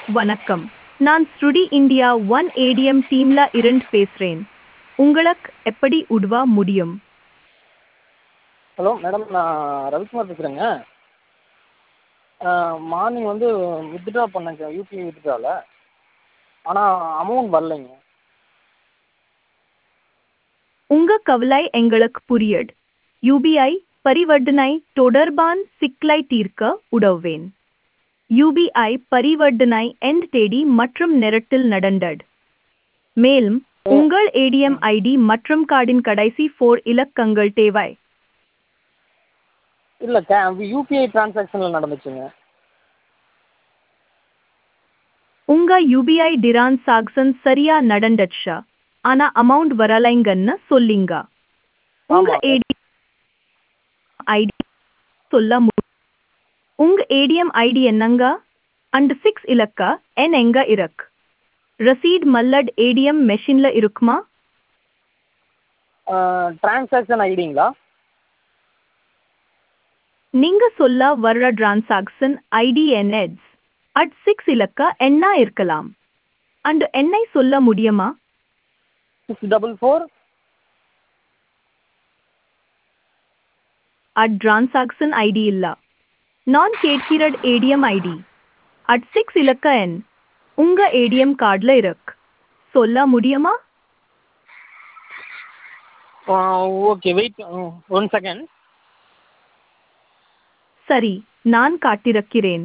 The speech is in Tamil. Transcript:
வணக்கம் நான் ஸ்ருடி இந்தியா ஒன் ஏடிஎம் டீம்ல இருந்து பேசுறேன் உங்களுக்கு எப்படி உதவ முடியும் ஹலோ மேடம் நான் ரவிக்குமார் பேசுகிறேங்க மார்னிங் வந்து வித்ட்ரா பண்ணேங்க யூபிஐ வித்ட்ராவில் ஆனால் அமௌண்ட் வரலைங்க உங்க கவலை எங்களுக்கு புரியுது யூபிஐ பரிவர்த்தனை தொடர்பான சிக்கலை தீர்க்க உதவுவேன் யூபிஐ பரிவர்த்தனை எண்ட் தேதி மற்றும் நேரத்தில் நடந்தது மேலும் உங்கள் ஏடிஎம் ஐடி மற்றும் கார்டின் கடைசி ஃபோர் இலக்கங்கள் தேவை இல்லை கே யூபிஐ டிரான்சாக்ஷனில் நடந்துச்சுங்க உங்க யூபிஐ டிரான் சாக்சன் சரியா நடந்துச்சா ஆனா அமௌண்ட் வரலைங்கன்னு சொல்லிங்க உங்க ஆமாம். ஏடிஎம் ஐடி சொல்ல முடியும் உங்க ஏடிஎம் ஐடி என்னங்க அண்ட் சிக்ஸ் இலக்க என் எங்க இருக்கு ரசீட் மல்லட் ஏடிஎம் மெஷின்ல இருக்குமா டிரான்சாக்ஷன் ஐடிங்களா நீங்க சொல்ல வர்ற டிரான்சாக்சன் ஐடி என்எட்ஸ் அட் சிக்ஸ் இலக்க என்ன இருக்கலாம் அண்ட் என்னை சொல்ல முடியுமா சிக்ஸ் டபுள் ஃபோர் அட் டிரான்சாக்சன் ஐடி இல்ல நான் கேட்கிறது ஏடிஎம் ஐடி அட் சிக்ஸ் இலக்க எண் உங்க ஏடிஎம் கார்டுல இருக்கு சொல்ல முடியுமா ஓகே வெயிட் ஒன் செகண்ட் சரி நான் காட்டிருக்கிறேன்